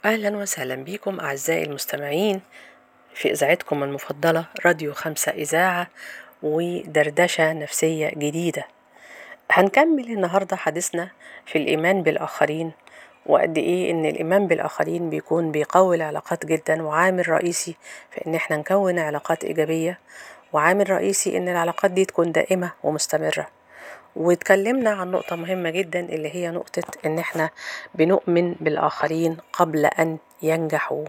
أهلا وسهلا بكم أعزائي المستمعين في إذاعتكم المفضلة راديو خمسة إذاعة ودردشة نفسية جديدة هنكمل النهاردة حديثنا في الإيمان بالآخرين وقد إيه إن الإيمان بالآخرين بيكون بيقوي العلاقات جدا وعامل رئيسي في إن إحنا نكون علاقات إيجابية وعامل رئيسي إن العلاقات دي تكون دائمة ومستمرة واتكلمنا عن نقطة مهمة جدا اللي هي نقطة إن إحنا بنؤمن بالآخرين قبل أن ينجحوا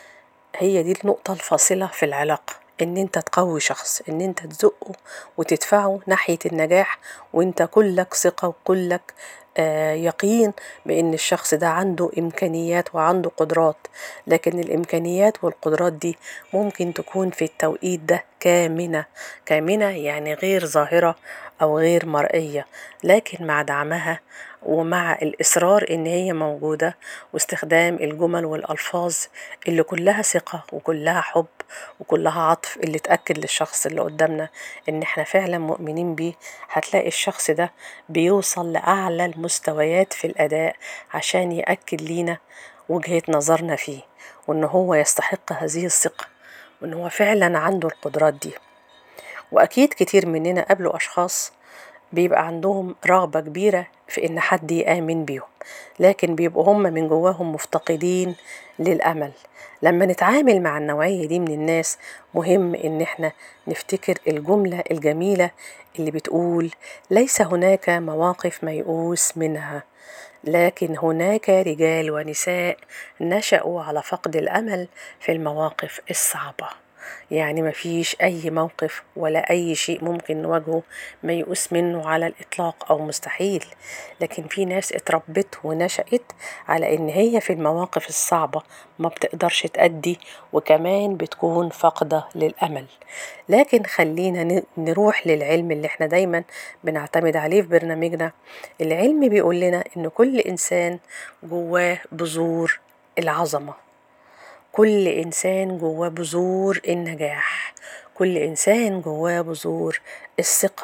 هي دي النقطة الفاصلة في العلاقة إن أنت تقوي شخص إن أنت تزقه وتدفعه ناحية النجاح وأنت كلك ثقة وكلك آه يقين بأن الشخص ده عنده إمكانيات وعنده قدرات لكن الإمكانيات والقدرات دي ممكن تكون في التوقيت ده كامنة كامنة يعني غير ظاهرة أو غير مرئية لكن مع دعمها ومع الإصرار إن هي موجودة واستخدام الجمل والألفاظ اللي كلها ثقة وكلها حب وكلها عطف اللي تأكد للشخص اللي قدامنا إن إحنا فعلا مؤمنين بيه هتلاقي الشخص ده بيوصل لأعلى المستويات في الأداء عشان يأكد لينا وجهة نظرنا فيه وإن هو يستحق هذه الثقة وإن هو فعلا عنده القدرات دي وأكيد كتير مننا قابلوا أشخاص بيبقى عندهم رغبة كبيرة في إن حد يآمن بيهم لكن بيبقوا هم من جواهم مفتقدين للأمل لما نتعامل مع النوعية دي من الناس مهم إن إحنا نفتكر الجملة الجميلة اللي بتقول ليس هناك مواقف ميؤوس منها لكن هناك رجال ونساء نشأوا على فقد الأمل في المواقف الصعبة يعني مفيش أي موقف ولا أي شيء ممكن نواجهه ميؤوس منه على الإطلاق أو مستحيل لكن في ناس اتربت ونشأت على إن هي في المواقف الصعبة ما بتقدرش تأدي وكمان بتكون فاقدة للأمل لكن خلينا نروح للعلم اللي احنا دايما بنعتمد عليه في برنامجنا العلم بيقول لنا إن كل إنسان جواه بذور العظمة كل إنسان جواه بذور النجاح كل إنسان جواه بذور الثقة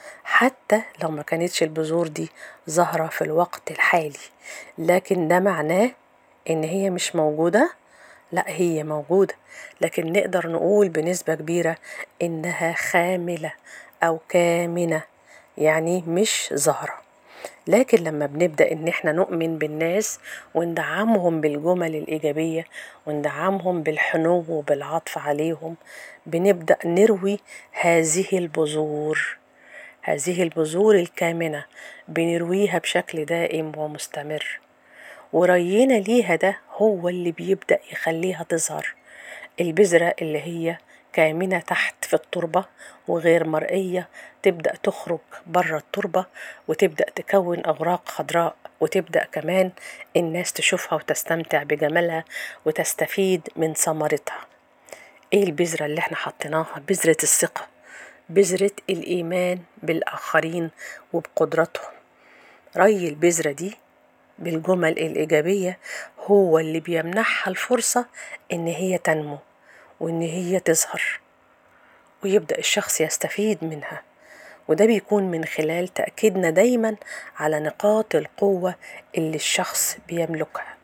حتى لو ما كانتش البذور دي ظاهرة في الوقت الحالي لكن ده معناه إن هي مش موجودة لا هي موجودة لكن نقدر نقول بنسبة كبيرة إنها خاملة أو كامنة يعني مش ظاهرة لكن لما بنبدأ إن إحنا نؤمن بالناس وندعمهم بالجمل الإيجابية وندعمهم بالحنو وبالعطف عليهم بنبدأ نروي هذه البذور هذه البذور الكامنة بنرويها بشكل دائم ومستمر ورينا ليها ده هو اللي بيبدأ يخليها تظهر البذرة اللي هي كامنة تحت في التربة وغير مرئية تبدأ تخرج بره التربة وتبدأ تكون أوراق خضراء وتبدأ كمان الناس تشوفها وتستمتع بجمالها وتستفيد من ثمرتها ايه البذرة اللي احنا حطيناها بذرة الثقة بذرة الإيمان بالآخرين وبقدراتهم ري البذرة دي بالجمل الإيجابية هو اللي بيمنحها الفرصة إن هي تنمو وإن هي تظهر ويبدأ الشخص يستفيد منها وده بيكون من خلال تأكيدنا دايما على نقاط القوة اللي الشخص بيملكها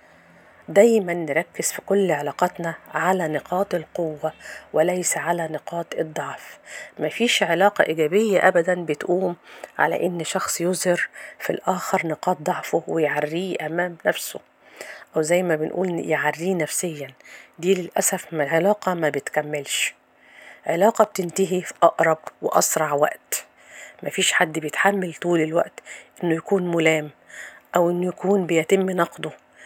دايما نركز في كل علاقاتنا على نقاط القوة وليس على نقاط الضعف مفيش علاقة إيجابية أبدا بتقوم على إن شخص يظهر في الآخر نقاط ضعفه ويعريه أمام نفسه أو زي ما بنقول يعريه نفسيا دي للأسف من علاقة ما بتكملش علاقة بتنتهي في أقرب وأسرع وقت مفيش حد بيتحمل طول الوقت إنه يكون ملام أو إنه يكون بيتم نقده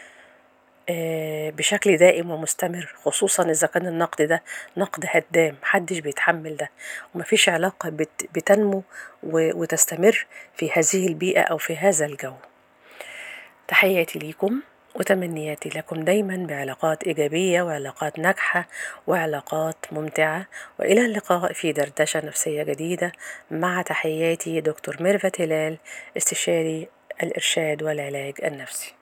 بشكل دائم ومستمر خصوصا إذا كان النقد ده نقد هدام محدش بيتحمل ده ومفيش علاقة بتنمو وتستمر في هذه البيئة أو في هذا الجو تحياتي ليكم وتمنياتي لكم دايما بعلاقات إيجابية وعلاقات ناجحة وعلاقات ممتعة وإلى اللقاء في دردشة نفسية جديدة مع تحياتي دكتور ميرفت هلال استشاري الإرشاد والعلاج النفسي